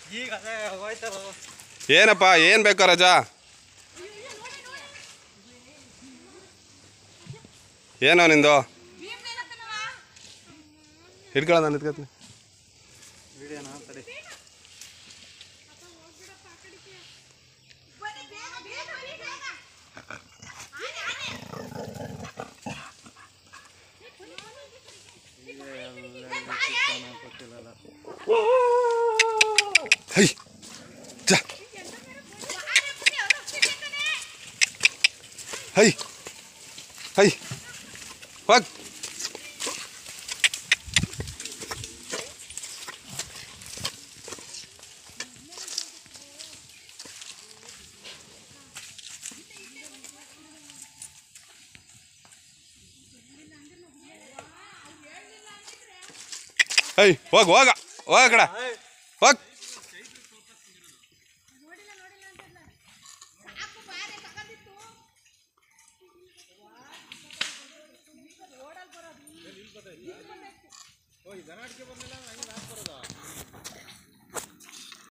ಈಗ ಅದೇ ಹೋಯ್ತಲ್ಲ ಏನಪ್ಪ ಏನು ಬೇಕು ರಜಾ ಏನೋ ನಿಂದು ಹಿಡ್ಕೊಳ್ಳ ನಾನು ಎತ್ಕೊತೀನಿ ವಿಡಿಯೋನ ತಡಿ ಗೊತ್ತಿಲ್ಲಲ್ಲ ಹೈ ಜಾ ಹೈ ಹೈ ಹೋಗ್ ಹೈ ಹೋಗ್ ಹೋಗ ಹೋಗ ಕಡ ಹೋಗ್